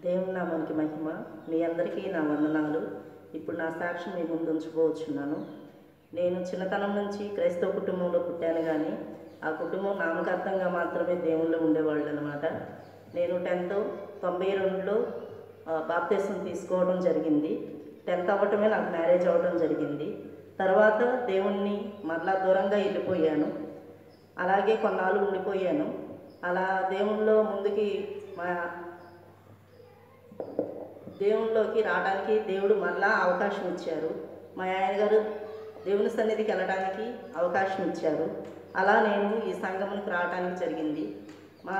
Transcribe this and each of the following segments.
దేవుని నామానికి మహిమ మీ అందరికీ నా వందనాలు ఇప్పుడు నా సాక్ష్యం మీ ముందు ఉంచుకోవచ్చున్నాను నేను చిన్నతనం నుంచి క్రైస్తవ కుటుంబంలో పుట్టాను కానీ ఆ కుటుంబం నామకార్థంగా మాత్రమే దేవుళ్ళు ఉండేవాళ్ళు అనమాట నేను టెన్త్ తొంభై రెండులో బాప్తీసం తీసుకోవడం జరిగింది టెన్త్ అవ్వటమే నాకు మ్యారేజ్ అవ్వడం జరిగింది తర్వాత దేవుణ్ణి మరలా దూరంగా వెళ్ళిపోయాను అలాగే కొన్నాళ్ళు ఉండిపోయాను అలా దేవుళ్ళలో ముందుకి మా దేవుళ్ళలోకి రావడానికి దేవుడు మరలా అవకాశం ఇచ్చారు మా ఆయన గారు దేవుని సన్నిధికి వెళ్ళడానికి అవకాశం ఇచ్చారు అలా నేను ఈ సంఘమునికి రావడానికి జరిగింది మా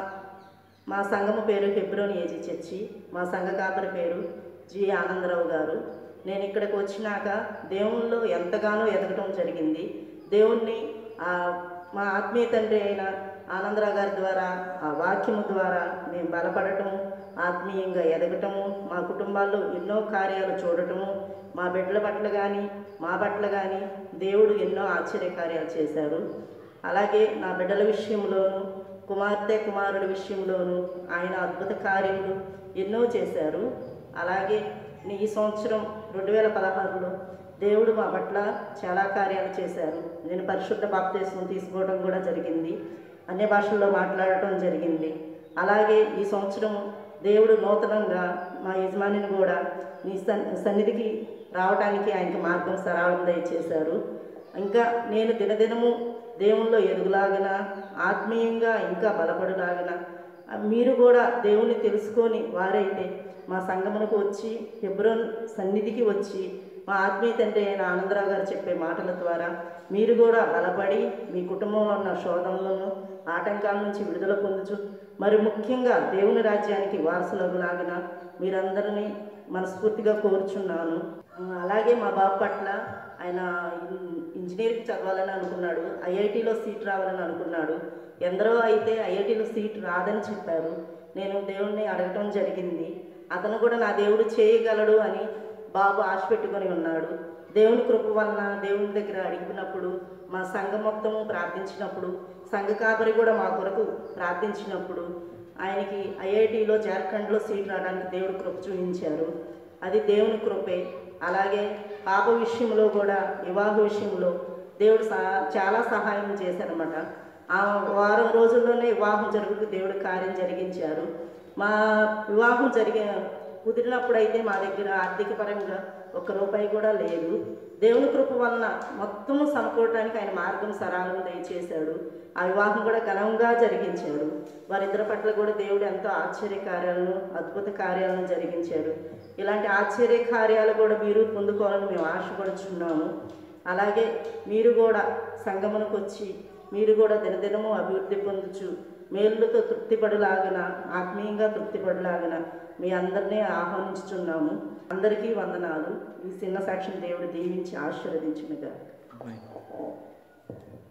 మా సంఘము పేరు ఫిబ్రోని ఏజీ చర్చి మా సంఘ కాపరి పేరు జి ఆనందరావు గారు నేను ఇక్కడికి వచ్చినాక దేవుల్లో ఎంతగానో ఎదగటం జరిగింది దేవుణ్ణి ఆ, మా ఆత్మీయ తండ్రి అయిన ఆనందరావు గారి ద్వారా ఆ వాక్యము ద్వారా మేము బలపడటము ఆత్మీయంగా ఎదగటము మా కుటుంబాల్లో ఎన్నో కార్యాలు చూడటము మా బిడ్డల పట్ల కానీ మా పట్ల కానీ దేవుడు ఎన్నో ఆశ్చర్య కార్యాలు చేశారు అలాగే నా బిడ్డల విషయంలోనూ కుమార్తె కుమారుడి విషయంలోనూ ఆయన అద్భుత కార్యములు ఎన్నో చేశారు అలాగే ఈ సంవత్సరం రెండు వేల పదహారులో దేవుడు మా పట్ల చాలా కార్యాలు చేశారు నేను పరిశుద్ధ బాప్తీసం తీసుకోవడం కూడా జరిగింది అన్ని భాషల్లో మాట్లాడటం జరిగింది అలాగే ఈ సంవత్సరం దేవుడు నూతనంగా మా యజమానిని కూడా నీ సన్ సన్నిధికి రావడానికి ఆయనకి మార్గం సరళం దయచేశారు ఇంకా నేను దినదినము దేవుల్లో ఎదుగులాగిన ఆత్మీయంగా ఇంకా బలపడులాగిన ఆ, మీరు కూడా దేవుణ్ణి తెలుసుకొని వారైతే మా సంగమునకు వచ్చి హెబ్రోన్ సన్నిధికి వచ్చి మా ఆత్మీయ తండ్రి అయిన ఆనందరావు గారు చెప్పే మాటల ద్వారా మీరు కూడా బలపడి మీ కుటుంబంలో ఉన్న శోధనలను ఆటంకాల నుంచి విడుదల పొందుచు మరి ముఖ్యంగా దేవుని రాజ్యానికి వారసులగులాగిన మీరందరినీ మనస్ఫూర్తిగా కోరుచున్నాను ఆ, అలాగే మా బాబు పట్ల ఆయన ఇన్- ఇంజనీరింగ్ చదవాలని అనుకున్నాడు ఐఐటిలో సీట్ రావాలని అనుకున్నాడు ఎందరో అయితే ఐఐటిలో సీట్ రాదని చెప్పారు నేను దేవుణ్ణి అడగటం జరిగింది అతను కూడా నా దేవుడు చేయగలడు అని బాబు ఆశ పెట్టుకొని ఉన్నాడు దేవుని కృప వలన దేవుని దగ్గర అడిగినప్పుడు మా సంఘం మొత్తము ప్రార్థించినప్పుడు సంఘ కాపరి కూడా మా కొరకు ప్రార్థించినప్పుడు ఆయనకి ఐఐటిలో జార్ఖండ్లో సీట్ రావడానికి దేవుడు కృప చూపించారు అది దేవుని కృపే అలాగే పాప విషయంలో కూడా వివాహ విషయంలో దేవుడు సహా చాలా సహాయం చేశారన్నమాట ఆ వారం రోజుల్లోనే వివాహం జరుగుతూ దేవుడు కార్యం జరిగించారు మా వివాహం జరిగిన కుదిరినప్పుడైతే మా దగ్గర ఆర్థిక పరంగా ఒక్క రూపాయి కూడా లేదు దేవుని కృప వలన మొత్తము సమకూడటానికి ఆయన మార్గం సరాలం దయచేశాడు ఆ వివాహం కూడా ఘనంగా జరిగించాడు వారిద్దరి పట్ల కూడా దేవుడు ఎంతో ఆశ్చర్య కార్యాలను అద్భుత కార్యాలను జరిగించాడు ఇలాంటి ఆశ్చర్య కార్యాలు కూడా మీరు పొందుకోవాలని మేము ఆశపడుచున్నాము అలాగే మీరు కూడా సంగమునకు వచ్చి మీరు కూడా దినదినము అభివృద్ధి పొందుచు మేలుతో తృప్తిపడలాగిన ఆత్మీయంగా తృప్తిపడలాగిన మీ అందరినీ ఆహ్వానించుచున్నాము అందరికీ వందనాలు ఈ చిన్న సాక్ష్యం దేవుడు దీవించి ఆశీర్వదించునుగా